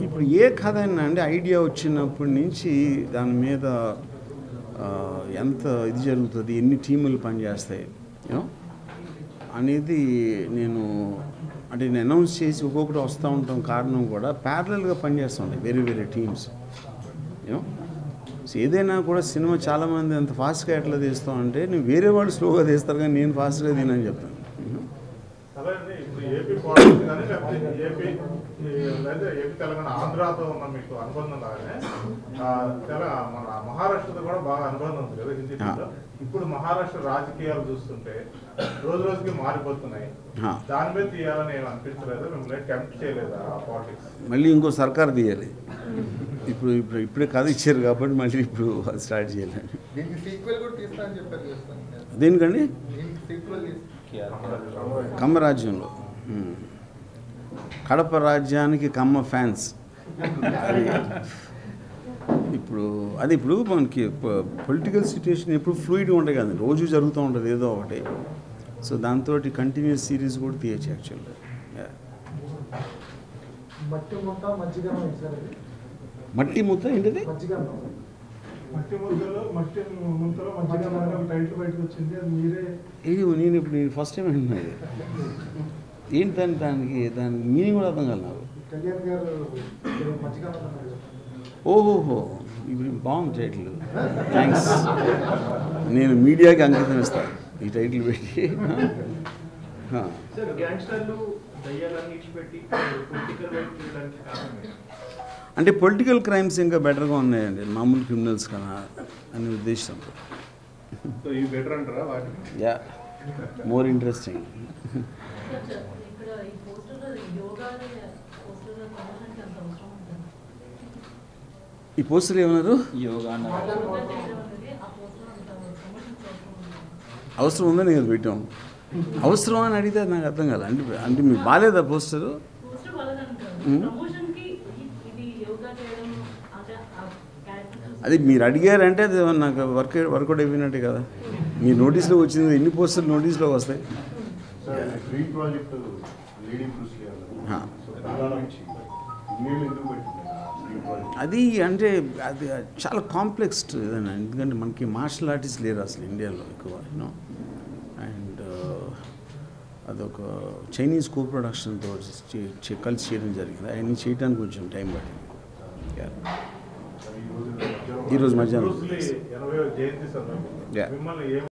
ఇప్పుడు ఏ కథ అయినా అండి ఐడియా వచ్చినప్పటి నుంచి దాని మీద ఆ, ఎంత ఇది జరుగుతుంది ఎన్ని టీములు పనిచేస్తాయి యూనో అనేది నేను అంటే నేను అనౌన్స్ చేసి ఒక్కొక్కటి వస్తూ ఉంటాం కారణం కూడా ప్యారలల్గా పనిచేస్తూ ఉంటాయి వేరే వేరే టీమ్స్ యూనో సో ఏదైనా కూడా సినిమా చాలామంది అంత ఫాస్ట్గా ఎట్లా తీస్తాం అంటే నేను వేరే వాళ్ళు స్లోగా తీస్తారు కానీ నేను ఫాస్ట్గా తీనని చెప్తాను you know. అదే అండి ఇప్పుడు ఏపీ పాలిటిక్స్ కానీ లేకపోతే ఏపీ ఈ లేదా ఏపీ తెలంగాణ ఆంధ్రాతో ఉన్న మీకు అనుబంధం లాగానే ఆ, తెల మన మహారాష్ట్రతో కూడా బాగా అనుబంధం ఉంది కదా హిందీ ఆ. ఫీల్డ్లో. ఇప్పుడు మహారాష్ట్ర రాజకీయాలు చూస్తుంటే రోజు రోజుకి మారిపోతున్నాయి ఆ. దాని మీద తీయాలని ఏం అనిపించలేదా మిమ్మల్ని టెంప్ట్ చేయలేదా ఆ పాలిటిక్స్ మళ్ళీ ఇంకో సర్కార్ తీయాలి ఇప్పుడు ఇప్పుడు ఇప్పుడే కథ ఇచ్చారు కాబట్టి మళ్ళీ ఇప్పుడు అది స్టార్ట్ చేయాలి దీనికి సీక్వెల్ కూడా తీస్తా అని చెప్పారు చేస్తాను దేనికండి దీనికి సీక్వెల్ కమ్మ రాజ్యంలో ఉమ్. కడప రాజ్యానికి కమ్మ ఫ్యాన్స్ అది ఇప్పుడు అది ఇప్పుడు మనకి పొలిటికల్ సిచ్యుయేషన్ ఎప్పుడు ఫ్లూయిడ్గా ఉంటాయి కదా రోజు జరుగుతూ ఉంటుంది ఏదో ఒకటి సో దాంతో కంటిన్యూస్ సిరీస్ కూడా తీయచ్చు యాక్చువల్గా మట్టి ముట్ట మజ్జిగనం ఇచ్చారు ఇది. మట్టి ముద్ద ఏంటిది మజ్జిగన్నం మట్టి ముద్దలో మట్టి ముద్దలో మధ్యగా మనకి ఒక టైటిల్ బయటకు వచ్చింది అది మీరే ఇది నేను ఇప్పుడు నేను ఫస్ట్ టైం వింటున్నా ఇది ఏంటి దాని దానికి దాని మీనింగ్ కూడా అర్థం కాదు నాకు కళ్యాణ్ గారు మజ్జిగన్నం అన్నారు ఓహోహో ఇప్పుడు బాగుంది టైటిల్ థ్యాంక్స్ నేను మీడియాకి అంకితం ఇస్తాను ఈ టైటిల్ పెట్టి ఆ. సార్ గ్యాంగ్స్టర్లు దయ్యాలన్నీ ఇచ్చిపెట్టి పొలిటికల్ వైపు తిరగడానికి కారణం ఏంటి? అంటే పొలిటికల్ క్రైమ్స్ ఇంకా బెటర్గా ఉన్నాయండి మామూలు క్రిమినల్స్ కన్నా అనే ఉద్దేశంతో సో ఇవి బెటర్ అంటారా వాటిని యా మోర్ ఇంట్రెస్టింగ్ ఇక్కడ ఈ పోస్టర్ యోగా పోస్టర్ ప్రమోషన్కి అంత అవసరం ఉంటుంది ఈ పోస్టర్ ఏమన్నారు యోగా చేయడం అనేది ఆ పోస్టర్ అంత ప్రమోషన్కి అవసరం ఉంటుంది అవసరం ఉందని కదా పెట్టాం అవసరం అని అడిగితే నాకు అర్థం కాదు అంటే అంటే మీకు బాగాలేదా పోస్టరు పోస్టర్ వాళ్ళని అంటారు మ్మ్. ప్రమోషన్కి ఇ- ఇది యోగా చేయడం అంటే ఆ క్యారెక్టర్ అది మీరు అడిగారంటే అది నాకు వర్క్ వర్కౌట్ అయిపోయినట్టే కదా మీ నోటీస్లో వచ్చింది ఎన్ని పోస్టర్లు నోటీస్లో వస్తాయి sir dream project lady Bruce Lee హా. అన్నారు సో దాని నుంచి ఇన్నేళ్ళు ఎందుకు పెట్టింది డ్రీమ్ ప్రాజెక్ట్ అది అంటే అది చాలా కాంప్లెక్స్ ఏదైనా ఎందుకంటే మనకి మార్షల్ ఆర్టిస్ట్ లేరు అసలు ఇండియాలో ఎక్కువ యూనో అండ్ అదొక చైనీస్ కో ప్రొడక్షన్తో కలిసి చేయడం జరిగింది అవన్నీ చేయడానికి కొంచెం టైం పట్టింది Yeah. ఈ రోజు ఈరోజు మధ్యాహ్నం బ్రూస్లీ ఎనభై జయంతి సందర్భంగా Yeah. మిమ్మల్ని ఏం